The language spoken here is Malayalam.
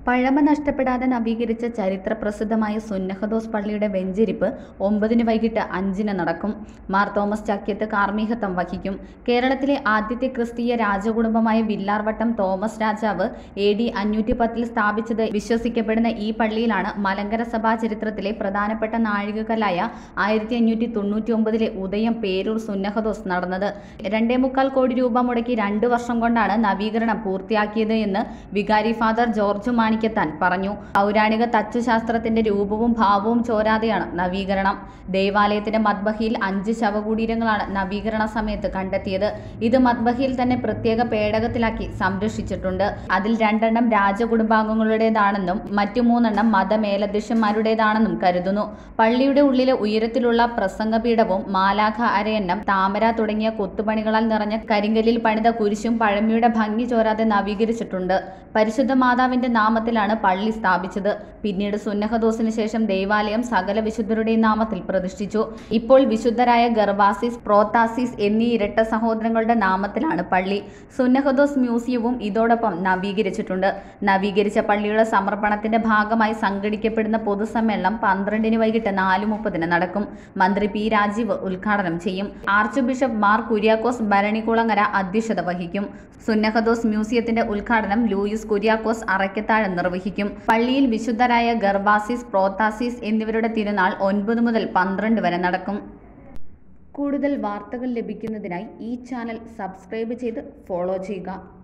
പഴമ നഷ്ടപ്പെടാതെ നവീകരിച്ച ചരിത്രപ്രസിദ്ധമായ സുന്നഹദോസ് പള്ളിയുടെ വെഞ്ചരിപ്പ് ഒമ്പതിന് വൈകിട്ട് അഞ്ചിന് നടക്കും മാർ തോമസ് ചാക്യത്ത് കാർമ്മികത്വം വഹിക്കും കേരളത്തിലെ ആദ്യത്തെ ക്രിസ്തീയ രാജകുടുംബമായ വില്ലാർവട്ടം തോമസ് രാജാവ് എ ഡി അഞ്ഞൂറ്റി പത്തിൽ സ്ഥാപിച്ചത് വിശ്വസിക്കപ്പെടുന്ന ഈ പള്ളിയിലാണ് മലങ്കര സഭാ ചരിത്രത്തിലെ പ്രധാനപ്പെട്ട നാഴികക്കല്ലായ ആയിരത്തി അഞ്ഞൂറ്റി തൊണ്ണൂറ്റി ഒമ്പതിലെ ഉദയം പേരൂർ സുന്നഹദോസ് നടന്നത് രണ്ടേ മുക്കാൽ കോടി രൂപ മുടക്കി രണ്ടു വർഷം കൊണ്ടാണ് നവീകരണം പൂർത്തിയാക്കിയത് എന്ന് വികാരി ഫാദർ ജോർജ് മാണിക്കത്താൻ പറഞ്ഞു പൗരാണിക തച്ചുശാസ്ത്രത്തിന്റെ രൂപവും ഭാവവും ചോരാതെയാണ് നവീകരണം ദേവാലയത്തിന്റെ മദ്ബഹിയിൽ അഞ്ച് ശവകുടീരങ്ങളാണ് നവീകരണ സമയത്ത് കണ്ടെത്തിയത് ഇത് മദ്ബഹിയിൽ തന്നെ പ്രത്യേക പേടകത്തിലാക്കി സംരക്ഷിച്ചിട്ടുണ്ട് അതിൽ രണ്ടെണ്ണം രാജകുടുംബാംഗങ്ങളുടേതാണെന്നും മറ്റു മൂന്നെണ്ണം മതമേലധ്യക്ഷന്മാരുടേതാണെന്നും കരുതുന്നു പള്ളിയുടെ ഉള്ളിലെ ഉയരത്തിലുള്ള പ്രസംഗപീഠവും മാലാഖ അരയന്നം താമര തുടങ്ങിയ കൊത്തുപണികളാൽ നിറഞ്ഞ കരിങ്കല്ലിൽ പണിത കുരിശും പഴമയുടെ ഭംഗി ചോരാതെ നവീകരിച്ചിട്ടുണ്ട് പരിശുദ്ധ മാതാവിന്റെ നാമത്തിലാണ് പള്ളി സ്ഥാപിച്ചത് പിന്നീട് സുന്നഹദോസിന് ശേഷം ദേവാലയം സകല വിശുദ്ധരുടെയും നാമത്തിൽ പ്രതിഷ്ഠിച്ചു ഇപ്പോൾ വിശുദ്ധരായ ഗർവാസിസ് പ്രോത്താസിസ് എന്നീ ഇരട്ട സഹോദരങ്ങളുടെ നാമത്തിലാണ് പള്ളി സുന്നഹദോസ് മ്യൂസിയവും ഇതോടൊപ്പം നവീകരിച്ചിട്ടുണ്ട് നവീകരിച്ച പള്ളിയുടെ സമർപ്പണത്തിന്റെ ഭാഗമായി സംഘടിക്കപ്പെടുന്ന പൊതുസമ്മേളനം പന്ത്രണ്ടിന് വൈകിട്ട് നാല് മുപ്പതിന് നടക്കും മന്ത്രി പി രാജീവ് ഉദ്ഘാടനം ചെയ്യും ആർച്ച് ബിഷപ്പ് മാർ കുര്യാക്കോസ് ഭരണികുളങ്ങര അധ്യക്ഷത വഹിക്കും സുന്നഹദോസ് മ്യൂസിയത്തിന്റെ ഉദ്ഘാടനം ലൂയിസ് കുര്യാക്കോസ് അറയ്ക്കത്താഴം നിർവഹിക്കും പള്ളിയിൽ വിശുദ്ധരായ ഗർവാസിസ് പ്രോത്താസിസ് എന്നിവരുടെ തിരുനാൾ ഒൻപത് മുതൽ പന്ത്രണ്ട് വരെ നടക്കും കൂടുതൽ വാർത്തകൾ ലഭിക്കുന്നതിനായി ഈ ചാനൽ സബ്സ്ക്രൈബ് ചെയ്ത് ഫോളോ ചെയ്യുക